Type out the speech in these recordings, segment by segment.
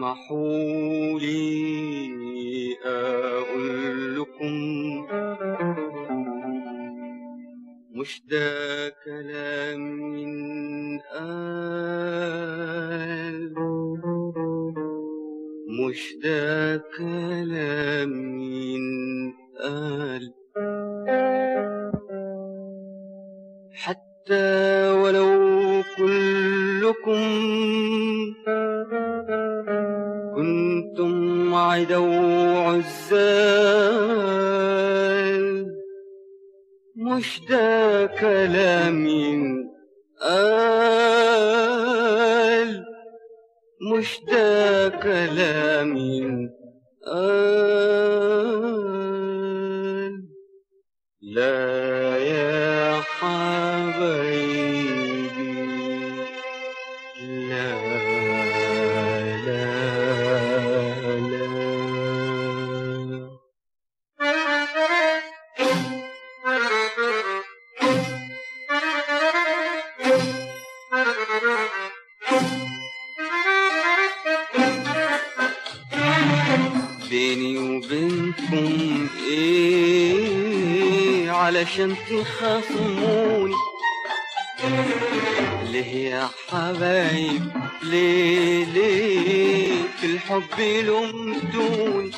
اسمحوا لي أقول لكم مش ده كلام من قال مش ده كلام من قال حتى ولو كلكم كنتم عدو عزال مش ده كلام قال مش ده كلام قال لا يا حبايبي لا لا لا بيني وبينكم ايه علشان تخاصموني ليه يا حبايب ليه ليه في الحب لمتوني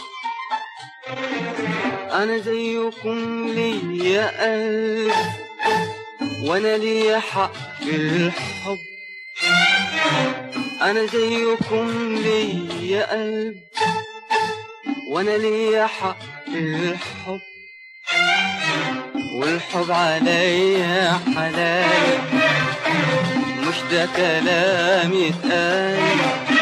انا زيكم ليا قلب وانا ليا حق في الحب انا زيكم ليا قلب وانا ليا حق في الحب والحب عليا حلال مش ده كلام يتقال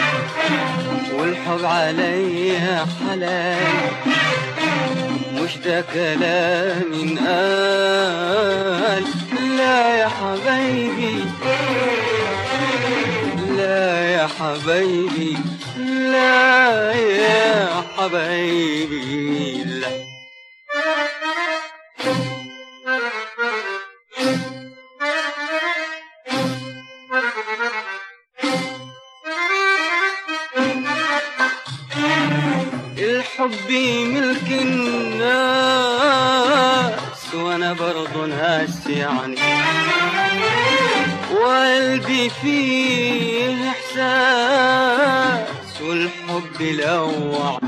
والحب عليا حلال مش ده كلام ينقال لا يا حبايبي لا يا حبايبي لا يا حبايبي لا الحب ملك الناس وانا برضو ناس يعني وقلبي فيه احساس والحب لوع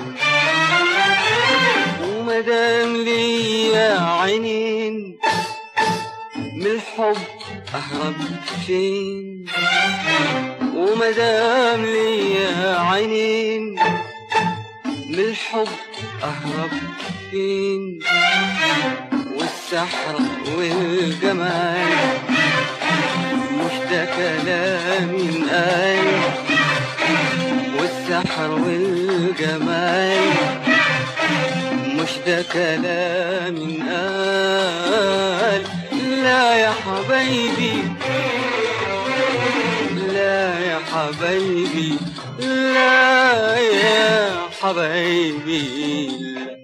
ومدام ليا عينين من الحب اهرب فين ومدام ليا عينين من الحب اهرب فين والسحر والجمال مش ده كلام قال والسحر والجمال مش ده كلام قال لا يا حبايبي لا يا حبايبي لا يا حبايبي لا